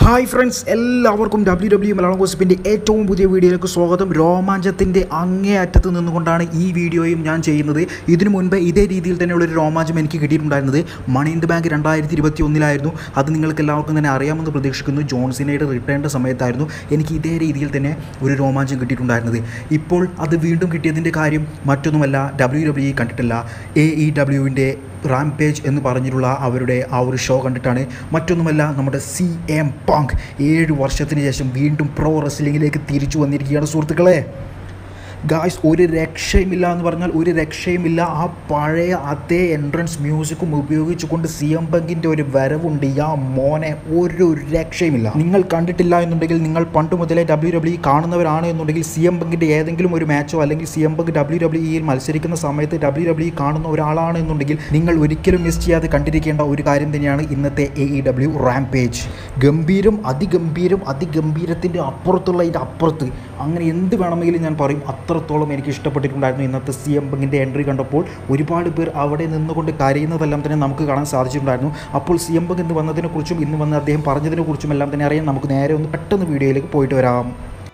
hi friends എല്ലാവർക്കും W W Malayalam ഗോസിപ്പിൻ്റെ ഏറ്റവും പുതിയ വീഡിയോയിലേക്ക് സ്വാഗതം രോമാഞ്ചത്തിൻ്റെ അങ്ങേ അറ്റത്ത് നിന്നുകൊണ്ടാണ് ഈ വീഡിയോയും ഞാൻ ചെയ്യുന്നത് ഇതിനു മുൻപ് ഇതേ രീതിയിൽ തന്നെയുള്ള ഒരു രോമാഞ്ചം എനിക്ക് കിട്ടിയിട്ടുണ്ടായിരുന്നത് മണി ഇൻ ദ ബാങ്ക് രണ്ടായിരത്തി ഇരുപത്തി ഒന്നിലായിരുന്നു അത് നിങ്ങൾക്ക് എല്ലാവർക്കും തന്നെ അറിയാമെന്ന് പ്രതീക്ഷിക്കുന്നു ജോൺസിനയുടെ റിട്ടേണിൻ്റെ സമയത്തായിരുന്നു എനിക്ക് ഇതേ രീതിയിൽ തന്നെ ഒരു രോമാഞ്ചം കിട്ടിയിട്ടുണ്ടായിരുന്നത് ഇപ്പോൾ അത് വീണ്ടും കിട്ടിയതിൻ്റെ കാര്യം മറ്റൊന്നുമല്ല ഡബ്ല്യു ഡബ്ല്യു കണ്ടിട്ടില്ല എ ഇ ഡബ്ല്യുവിൻ്റെ റാംപേജ് എന്ന് പറഞ്ഞിട്ടുള്ള അവരുടെ ആ ഒരു ഷോ കണ്ടിട്ടാണ് മറ്റൊന്നുമല്ല നമ്മുടെ സി എം പങ്ക് ഏഴ് വർഷത്തിന് ശേഷം വീണ്ടും പ്രോ റെസ്ലിങ്ങിലേക്ക് തിരിച്ചു വന്നിരിക്കുകയാണ് സുഹൃത്തുക്കളെ ഗായ്സ് ഒരു രക്ഷയുമില്ല എന്ന് പറഞ്ഞാൽ ഒരു രക്ഷയുമില്ല ആ പഴയ അതേ എൻട്രൻസ് മ്യൂസിക്കും ഉപയോഗിച്ചുകൊണ്ട് സി എം പങ്കിൻ്റെ ഒരു വരവുണ്ട് ആ മോനെ ഒരു രക്ഷയുമില്ല നിങ്ങൾ കണ്ടിട്ടില്ല എന്നുണ്ടെങ്കിൽ നിങ്ങൾ പണ്ട് മുതലേ ഡബ്ല്യു ഡബ്ല്യു കാണുന്നവരാണ് എന്നുണ്ടെങ്കിൽ സി എം പങ്കിൻ്റെ ഏതെങ്കിലും ഒരു മാച്ചോ അല്ലെങ്കിൽ സി എം പങ്ക് ഡബ്ല്യു ഡബ്ല്യുയിൽ മത്സരിക്കുന്ന സമയത്ത് ഡബ്ല്യു ഡബ്ല്യു കാണുന്ന ഒരാളാണ് എന്നുണ്ടെങ്കിൽ നിങ്ങൾ ഒരിക്കലും മിസ് ചെയ്യാതെ കണ്ടിരിക്കേണ്ട ഒരു കാര്യം തന്നെയാണ് ഇന്നത്തെ എ ഇ ഡബ്ല്യു റാംപേജ് ഗംഭീരം അതിഗംഭീരം അതിഗംഭീരത്തിൻ്റെ അപ്പുറത്തുള്ള ഇതിൻ്റെ അപ്പുറത്ത് അങ്ങനെ എന്ത് വേണമെങ്കിലും ഞാൻ പറയും അത്രത്തോളം എനിക്ക് ഇഷ്ടപ്പെട്ടിട്ടുണ്ടായിരുന്നു ഇന്നത്തെ സി എം പങ്കിൻ്റെ എൻട്രി കണ്ടപ്പോൾ ഒരുപാട് പേർ അവിടെ നിന്നുകൊണ്ട് കരയുന്നതെല്ലാം തന്നെ നമുക്ക് കാണാൻ സാധിച്ചിട്ടുണ്ടായിരുന്നു അപ്പോൾ സി എം പങ്ക് ഇന്ന് വന്നതിനെക്കുറിച്ചും ഇന്ന് വന്ന് അദ്ദേഹം പറഞ്ഞതിനെക്കുറിച്ചും എല്ലാം തന്നെ അറിയാൻ നമുക്ക് നേരെ ഒന്ന് പെട്ടെന്ന് വീഡിയോയിലേക്ക് പോയിട്ട് വരാം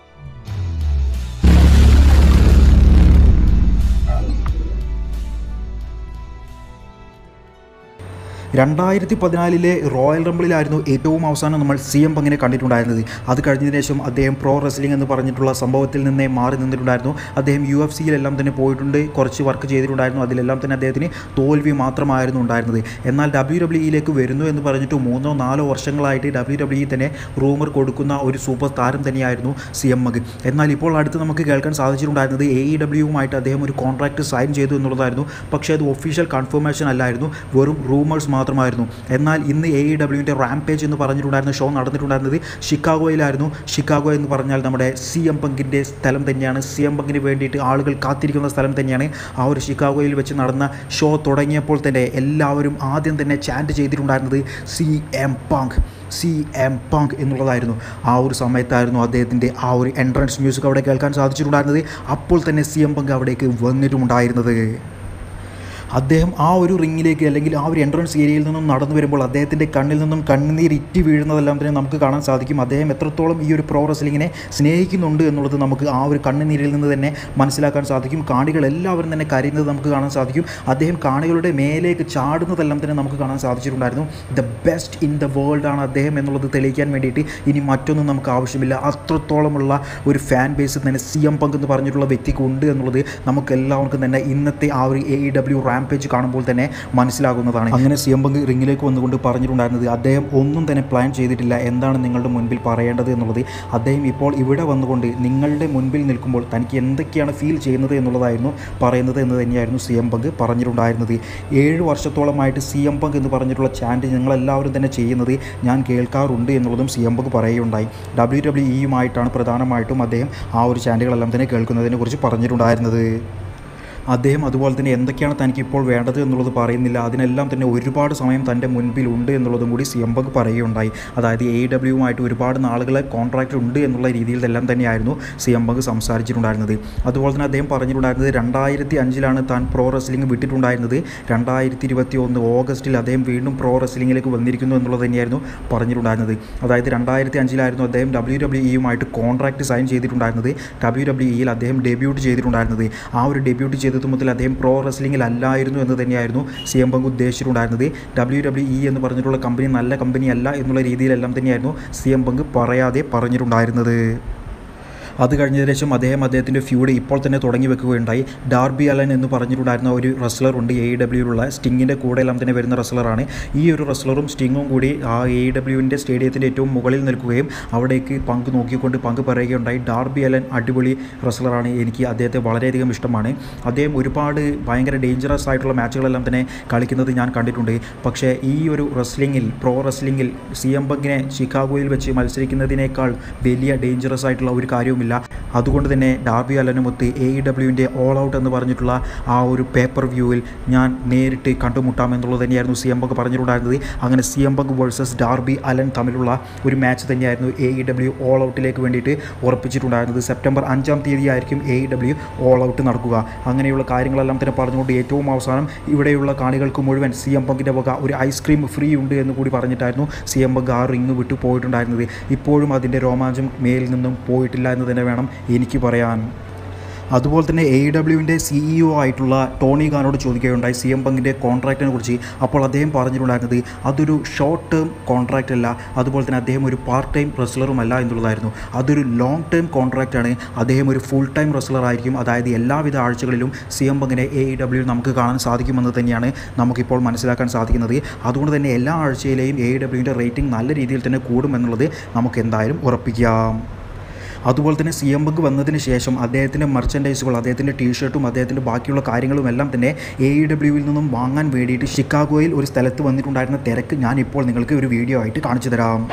രണ്ടായിരത്തി പതിനാലിലെ റോയൽ റംബിളിലായിരുന്നു ഏറ്റവും അവസാനം നമ്മൾ സി എം പങ്ങിനെ കണ്ടിട്ടുണ്ടായിരുന്നത് അത് കഴിഞ്ഞതിന് ശേഷം അദ്ദേഹം പ്രോ റെസ്ലിംഗ് എന്ന് പറഞ്ഞിട്ടുള്ള സംഭവത്തിൽ നിന്നേ മാറി നിന്നിട്ടുണ്ടായിരുന്നു അദ്ദേഹം യു എഫ് സിയിലെല്ലാം തന്നെ പോയിട്ടുണ്ട് കുറച്ച് വർക്ക് ചെയ്തിട്ടുണ്ടായിരുന്നു അതിലെല്ലാം തന്നെ അദ്ദേഹത്തിന് തോൽവി മാത്രമായിരുന്നു ഉണ്ടായിരുന്നത് എന്നാൽ ഡബ്ല്യു ഡബ്ല്യുയിലേക്ക് വരുന്നു എന്ന് പറഞ്ഞിട്ട് മൂന്നോ നാലോ വർഷങ്ങളായിട്ട് ഡബ്ല്യു ഡബ്ല്യു തന്നെ റൂമർ കൊടുക്കുന്ന ഒരു സൂപ്പർ താരം തന്നെയായിരുന്നു സി എം മഗ് എന്നാൽ ഇപ്പോൾ അടുത്ത് നമുക്ക് കേൾക്കാൻ സാധിച്ചിട്ടുണ്ടായിരുന്നത് എ ഇ ഡബ്ല്യുവുമായിട്ട് അദ്ദേഹം ഒരു കോൺട്രാക്ട് സൈൻ ചെയ്തു എന്നുള്ളതായിരുന്നു പക്ഷേ അത് ഒഫീഷ്യൽ കൺഫർമേഷൻ അല്ലായിരുന്നു വെറും റൂമേഴ്സ് മാത്രമായിരുന്നു എന്നാൽ ഇന്ന് എ ഇ ഡബ്ല്യുവിൻ്റെ റാംപേജ് എന്ന് പറഞ്ഞിട്ടുണ്ടായിരുന്ന ഷോ നടന്നിട്ടുണ്ടായിരുന്നത് ഷിക്കാഗോയിലായിരുന്നു ഷിക്കാഗോ എന്ന് പറഞ്ഞാൽ നമ്മുടെ സി എം പങ്കിൻ്റെ സ്ഥലം തന്നെയാണ് സി എം പങ്കിന് വേണ്ടിയിട്ട് ആളുകൾ കാത്തിരിക്കുന്ന സ്ഥലം തന്നെയാണ് ആ ഒരു ഷിക്കാഗോയിൽ വെച്ച് നടന്ന ഷോ തുടങ്ങിയപ്പോൾ തന്നെ എല്ലാവരും ആദ്യം തന്നെ ചാൻറ്റ് ചെയ്തിട്ടുണ്ടായിരുന്നത് C M Punk C M Punk എന്നുള്ളതായിരുന്നു ആ ഒരു സമയത്തായിരുന്നു അദ്ദേഹത്തിൻ്റെ ആ ഒരു എൻട്രൻസ് മ്യൂസിക് അവിടെ കേൾക്കാൻ സാധിച്ചിട്ടുണ്ടായിരുന്നത് അപ്പോൾ തന്നെ സി എം പങ്ക് അവിടേക്ക് വന്നിട്ടുമുണ്ടായിരുന്നത് അദ്ദേഹം ആ ഒരു റിങ്ങിലേക്ക് അല്ലെങ്കിൽ ആ ഒരു എൻട്രൻസ് ഏരിയയിൽ നിന്നും നടന്നു വരുമ്പോൾ അദ്ദേഹത്തിൻ്റെ കണ്ണിൽ നിന്നും കണ്ണുനീർ ഇറ്റി വീഴുന്നതെല്ലാം തന്നെ നമുക്ക് കാണാൻ സാധിക്കും അദ്ദേഹം എത്രത്തോളം ഈ ഒരു പ്രോ റെസ്ലിങ്ങിനെ സ്നേഹിക്കുന്നുണ്ട് എന്നുള്ളത് നമുക്ക് ആ ഒരു കണ്ണുനീരിൽ നിന്ന് തന്നെ മനസ്സിലാക്കാൻ സാധിക്കും കാണികൾ എല്ലാവരും തന്നെ കരയുന്നത് നമുക്ക് കാണാൻ സാധിക്കും അദ്ദേഹം കാണികളുടെ മേലേക്ക് ചാടുന്നതെല്ലാം തന്നെ നമുക്ക് കാണാൻ സാധിച്ചിട്ടുണ്ടായിരുന്നു the best in the world ആണ് അദ്ദേഹം എന്നുള്ളത് തെളിയിക്കാൻ വേണ്ടിയിട്ട് ഇനി മറ്റൊന്നും നമുക്ക് ആവശ്യമില്ല അത്രത്തോളമുള്ള ഒരു ഫാൻ ബേസ് തന്നെ സി എം പങ്ക് എന്ന് പറഞ്ഞിട്ടുള്ള വ്യക്തിക്ക് ഉണ്ട് എന്നുള്ളത് നമുക്ക് എല്ലാവർക്കും തന്നെ ഇന്നത്തെ ആ ഒരു എ ഇ ഡബ്ല്യു റാംപേജ് കാണുമ്പോൾ തന്നെ മനസ്സിലാകുന്നതാണ് അങ്ങനെ സി എം പങ്ക് റിങ്ങിലേക്ക് വന്നുകൊണ്ട് പറഞ്ഞിട്ടുണ്ടായിരുന്നത് അദ്ദേഹം ഒന്നും തന്നെ പ്ലാൻ ചെയ്തിട്ടില്ല എന്താണ് നിങ്ങളുടെ മുൻപിൽ പറയേണ്ടത് എന്നുള്ളത് അദ്ദേഹം ഇപ്പോൾ ഇവിടെ വന്നുകൊണ്ട് നിങ്ങളുടെ മുൻപിൽ നിൽക്കുമ്പോൾ തനിക്ക് എന്തൊക്കെയാണ് ഫീൽ ചെയ്യുന്നത് എന്നുള്ളതായിരുന്നു പറയുന്നത് എന്ന് തന്നെയായിരുന്നു സി എം പങ്ക് പറഞ്ഞിട്ടുണ്ടായിരുന്നത് ഏഴ് വർഷത്തോളമായിട്ട് സി എം പങ്ക് എന്ന് പറഞ്ഞിട്ടുള്ള ചാൻറ്റ് ഞങ്ങളെല്ലാവരും തന്നെ ചെയ്യുന്നത് ഞാൻ കേൾക്കാറുണ്ട് എന്നുള്ളതും സി എം പങ്ക് പറയുകയുണ്ടായി ഡബ്ല്യു ഡബ്ല്യു ഇയുമായിട്ടാണ് പ്രധാനമായിട്ടും അദ്ദേഹം ആ ഒരു ചാൻറ്റുകളെല്ലാം തന്നെ കേൾക്കുന്നതിനെ കുറിച്ച് പറഞ്ഞിട്ടുണ്ടായിരുന്നത് അദ്ദേഹം അതുപോലെ തന്നെ എന്തൊക്കെയാണ് തനിക്ക് ഇപ്പോൾ വേണ്ടത് എന്നുള്ളത് പറയുന്നില്ല അതിനെല്ലാം തന്നെ ഒരുപാട് സമയം തൻ്റെ മുൻപിലുണ്ട് എന്നുള്ളതും കൂടി സി എം ബഗ് പറയുകയുണ്ടായി അതായത് എ ഡബ്ല്യുമായിട്ട് ഒരുപാട് നാളുകളെ കോൺട്രാക്റ്റ് ഉണ്ട് എന്നുള്ള രീതിയിൽ എല്ലാം തന്നെയായിരുന്നു സി എം ബഗ് സംസാരിച്ചിട്ടുണ്ടായിരുന്നത് അതുപോലെ തന്നെ അദ്ദേഹം പറഞ്ഞിട്ടുണ്ടായിരുന്നത് രണ്ടായിരത്തി അഞ്ചിലാണ് താൻ പ്രോ റെസ്ലിംഗ് വിട്ടിട്ടുണ്ടായിരുന്നത് രണ്ടായിരത്തി ഇരുപത്തി ഒന്ന് ഓഗസ്റ്റിൽ അദ്ദേഹം വീണ്ടും പ്രോ റെസ്ലിംഗിലേക്ക് വന്നിരിക്കുന്നു എന്നുള്ളത് തന്നെയായിരുന്നു പറഞ്ഞിട്ടുണ്ടായിരുന്നത് അതായത് രണ്ടായിരത്തി അഞ്ചിലായിരുന്നു അദ്ദേഹം ഡബ്ല്യു ഡബ്ല്യു ഇയുമായിട്ട് കോൺട്രാക്റ്റ് സൈൻ ചെയ്തിട്ടുണ്ടായിരുന്നത് ഡബ്ല്യു ഡബ്ല്യു ഇയിൽ അദ്ദേഹം ഡെബ്യൂട്ട് ചെയ്തിട്ടുണ്ടായിരുന്നത് ആ ഒരു ഡെബ്യൂട്ട് ചെയ്തത് മുതൽ അദ്ദേഹം പ്രോ റെസ്ലിംഗിൽ അല്ലായിരുന്നു എന്ന് തന്നെയായിരുന്നു സി എം പങ്ക് ഉദ്ദേശിച്ചിട്ടുണ്ടായിരുന്നത് ഡബ്ല്യു ഡബ്ല്യു ഇ എന്ന് പറഞ്ഞിട്ടുള്ള കമ്പനി നല്ല കമ്പനി അല്ല എന്നുള്ള രീതിയിലെല്ലാം തന്നെയായിരുന്നു സി എം പങ്ക് പറയാതെ പറഞ്ഞിട്ടുണ്ടായിരുന്നത് അത് കഴിഞ്ഞതിന് ശേഷം അദ്ദേഹം അദ്ദേഹത്തിൻ്റെ ഫ്യൂഡ് ഇപ്പോൾ തന്നെ തുടങ്ങി വെക്കുകയുണ്ടായി ഡാർബി അലൻ എന്ന് പറഞ്ഞിട്ടുണ്ടായിരുന്ന ഒരു റെസ്ലർ ഉണ്ട് എ ഡബ്ല്യുവിലുള്ള സ്റ്റിങ്ങിൻ്റെ കൂടെ എല്ലാം തന്നെ വരുന്ന റെസ്ലറാണ് ഈ ഒരു റെസ്ലറും സ്റ്റിങ്ങും കൂടി ആ എ ഡബ്ല്യുവിൻ്റെ സ്റ്റേഡിയത്തിൻ്റെ ഏറ്റവും മുകളിൽ നിൽക്കുകയും അവിടേക്ക് പങ്ക് നോക്കിക്കൊണ്ട് പങ്ക് പറയുകയുണ്ടായി ഡാർബി അലൻ അടിപൊളി റെസ്ലറാണ് എനിക്ക് അദ്ദേഹത്തെ വളരെയധികം ഇഷ്ടമാണ് അദ്ദേഹം ഒരുപാട് ഭയങ്കര ഡേഞ്ചറസ് ആയിട്ടുള്ള മാച്ചുകളെല്ലാം തന്നെ കളിക്കുന്നത് ഞാൻ കണ്ടിട്ടുണ്ട് പക്ഷേ ഈ ഒരു റെസ്ലിങ്ങിൽ പ്രോ റെസ്ലിങ്ങിൽ സി എം പങ്കിനെ ഷിക്കാഗോയിൽ വെച്ച് മത്സരിക്കുന്നതിനേക്കാൾ വലിയ ഡേഞ്ചറസ് ആയിട്ടുള്ള ഒരു കാര്യവുമില്ല സാധിക്കില്ല അതുകൊണ്ട് തന്നെ ഡാർബി അലനുമൊത്ത് എ ഇ ഡബ്ല്യുവിൻ്റെ ഓൾ ഔട്ട് എന്ന് പറഞ്ഞിട്ടുള്ള ആ ഒരു പേപ്പർ വ്യൂവിൽ ഞാൻ നേരിട്ട് കണ്ടുമുട്ടാമെന്നുള്ളത് തന്നെയായിരുന്നു സി എം പങ്ക് പറഞ്ഞിട്ടുണ്ടായിരുന്നത് അങ്ങനെ C M Punk versus Darby Allen തമ്മിലുള്ള ഒരു മാച്ച് തന്നെയായിരുന്നു എ ഇ ഡബ്ല്യു ഓൾ ഔട്ടിലേക്ക് വേണ്ടിയിട്ട് ഉറപ്പിച്ചിട്ടുണ്ടായിരുന്നത് സെപ്റ്റംബർ അഞ്ചാം തീയതി ആയിരിക്കും A E W all out നടക്കുക അങ്ങനെയുള്ള കാര്യങ്ങളെല്ലാം തന്നെ പറഞ്ഞുകൊണ്ട് ഏറ്റവും അവസാനം ഇവിടെയുള്ള കാണികൾക്ക് മുഴുവൻ സി എം പങ്കിൻ്റെ വക ഒരു ഐസ്ക്രീം ഫ്രീ ഉണ്ട് എന്ന് കൂടി പറഞ്ഞിട്ടായിരുന്നു സി എം പങ്ക് ആ റിങ് വിട്ടു പോയിട്ടുണ്ടായിരുന്നത് ഇപ്പോഴും അതിൻ്റെ രോമാഞ്ചം മേലിൽ നിന്നും പോയിട്ടില്ല എന്ന് തന്നെ വേണം എനിക്ക് പറയാൻ അതുപോലെ തന്നെ എ ഡബ്ല്യുവിൻ്റെ സിഇഒ ആയിട്ടുള്ള ടോണി ഖാനോട് ചോദിക്കുകയുണ്ടായി സി എം പങ്കിൻ്റെ കോൺട്രാക്റ്റിനെ കുറിച്ച് അപ്പോൾ അദ്ദേഹം പറഞ്ഞിട്ടുണ്ടായിരുന്നത് അതൊരു ഷോർട്ട് ടേം കോൺട്രാക്റ്റ് അല്ല അതുപോലെ തന്നെ അദ്ദേഹം ഒരു പാർട്ട് ടൈം റെസ്ലറും അല്ല എന്നുള്ളതായിരുന്നു അതൊരു ലോങ് ടേം കോൺട്രാക്റ്റാണ് അദ്ദേഹം ഒരു ഫുൾ ടൈം റെസ്ലർ ആയിരിക്കും അതായത് എല്ലാവിധ ആഴ്ചകളിലും സി എം പങ്കിനെ എ ഡബ്ല്യു നമുക്ക് കാണാൻ സാധിക്കുമെന്ന് തന്നെയാണ് നമുക്കിപ്പോൾ മനസ്സിലാക്കാൻ സാധിക്കുന്നത് അതുകൊണ്ട് തന്നെ എല്ലാ ആഴ്ചയിലെയും എ ഡബ്ല്യുവിൻ്റെ റേറ്റിംഗ് നല്ല രീതിയിൽ തന്നെ കൂടുമെന്നുള്ളത് നമുക്ക് എന്തായാലും ഉറപ്പിക്കാം അതുപോലെ തന്നെ സി എം ബങ്ക് വന്നതിന് ശേഷം അദ്ദേഹത്തിൻ്റെ മെർച്ചൻഡൈസുകൾ അദ്ദേഹത്തിൻ്റെ ടീഷർട്ടും അദ്ദേഹത്തിൻ്റെ ബാക്കിയുള്ള കാര്യങ്ങളും എല്ലാം തന്നെ എ ഇ ഡബ്ല്യുവിൽ നിന്നും വാങ്ങാൻ വേണ്ടിയിട്ട് ഷിക്കാഗോയിൽ ഒരു സ്ഥലത്ത് വന്നിട്ടുണ്ടായിരുന്ന തിരക്ക് ഞാൻ ഇപ്പോൾ നിങ്ങൾക്ക് ഒരു വീഡിയോ ആയിട്ട് കാണിച്ചു തരാം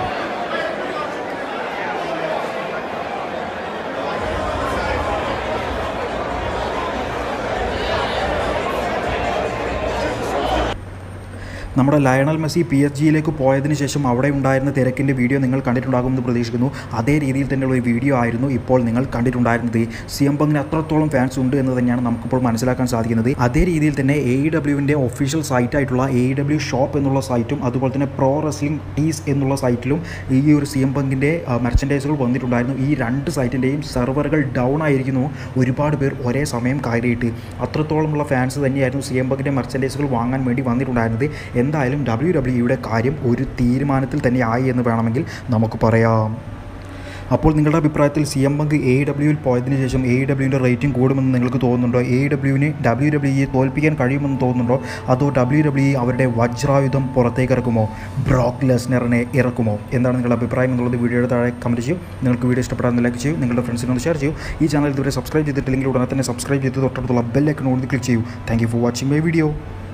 നമ്മുടെ ലയണൽ മെസ്സി പി എസ് ജിയിലേക്ക് പോയതിന് ശേഷം അവിടെ ഉണ്ടായിരുന്ന തിരക്കിൻ്റെ വീഡിയോ നിങ്ങൾ കണ്ടിട്ടുണ്ടാകുമെന്ന് പ്രതീക്ഷിക്കുന്നു അതേ രീതിയിൽ തന്നെയുള്ള ഒരു വീഡിയോ ആയിരുന്നു ഇപ്പോൾ നിങ്ങൾ കണ്ടിട്ടുണ്ടായിരുന്നത് സി എം പങ്കിന് അത്രത്തോളം ഫാൻസ് ഉണ്ട് എന്ന് തന്നെയാണ് നമുക്കിപ്പോൾ മനസ്സിലാക്കാൻ സാധിക്കുന്നത് അതേ രീതിയിൽ തന്നെ എ ഇ ഡബ്ല്യുവിൻ്റെ ഒഫീഷ്യൽ സൈറ്റായിട്ടുള്ള എ ഇ ഡബ്ല്യു ഷോപ്പ് എന്നുള്ള സൈറ്റും അതുപോലെ തന്നെ പ്രോ റെസ്ലിംഗ് ടീസ് എന്നുള്ള സൈറ്റിലും ഈ ഒരു സി എം പങ്കിൻ്റെ മെർച്ചൻഡൈസുകൾ വന്നിട്ടുണ്ടായിരുന്നു ഈ രണ്ട് സൈറ്റിൻ്റെയും സെർവറുകൾ ഡൗൺ ആയിരിക്കുന്നു ഒരുപാട് പേർ ഒരേ സമയം കയറിയിട്ട് അത്രത്തോളമുള്ള ഫാൻസ് തന്നെയായിരുന്നു സി എം പങ്കിൻ്റെ മെർച്ചൻഡൈസുകൾ വാങ്ങാൻ വേണ്ടി വന്നിട്ടുണ്ടായിരുന്നത് എന്തായാലും ഡബ്ല്യു ഡബ്ല്യുയുടെ കാര്യം ഒരു തീരുമാനത്തിൽ തന്നെ ആയി എന്ന് വേണമെങ്കിൽ നമുക്ക് പറയാം അപ്പോൾ നിങ്ങളുടെ അഭിപ്രായത്തിൽ സി എം പങ്ക് എ ഡബ്ല്യുവിൽ പോയതിനു ശേഷം എ ഡബ്ല്യുവിൻ്റെ റേറ്റിംഗ് കൂടുമെന്ന് നിങ്ങൾക്ക് തോന്നുന്നുണ്ടോ എ ഡബ്ല്യുവിന് ഡബ്ല്യു ഡബ്ല്യുയെ തോൽപ്പിക്കാൻ കഴിയുമെന്ന് തോന്നുന്നുണ്ടോ അതോ ഡബ്ല്യു ഡബ്ല്യു അവരുടെ വജ്രായുധം പുറത്തേക്ക് ഇറക്കുമോ ബ്രോക്ക് ലെസ്നറിനെ ഇറക്കുമോ എന്താണ് നിങ്ങളുടെ അഭിപ്രായം എന്നുള്ളത് വീഡിയോയുടെ താഴെ കമൻറ്റ് ചെയ്യും നിങ്ങൾക്ക് വീഡിയോ ഇഷ്ടപ്പെടാൻ ലൈക്ക് ചെയ്യൂ നിങ്ങളുടെ ഫ്രണ്ട്സിനോട് ഷെയർ ചെയ്യൂ ഈ ചാനൽ ഇതുവരെ സബ്സ്ക്രൈബ് ചെയ്തിട്ടില്ലെങ്കിൽ ഉടനെ തന്നെ സബ്സ്ക്രൈബ് ചെയ്ത് തൊട്ടടുത്തുള്ള ബെല്ലൈക്കൺ ഓടി ക്ലിക്ക് ചെയ്യൂ thank you for watching my video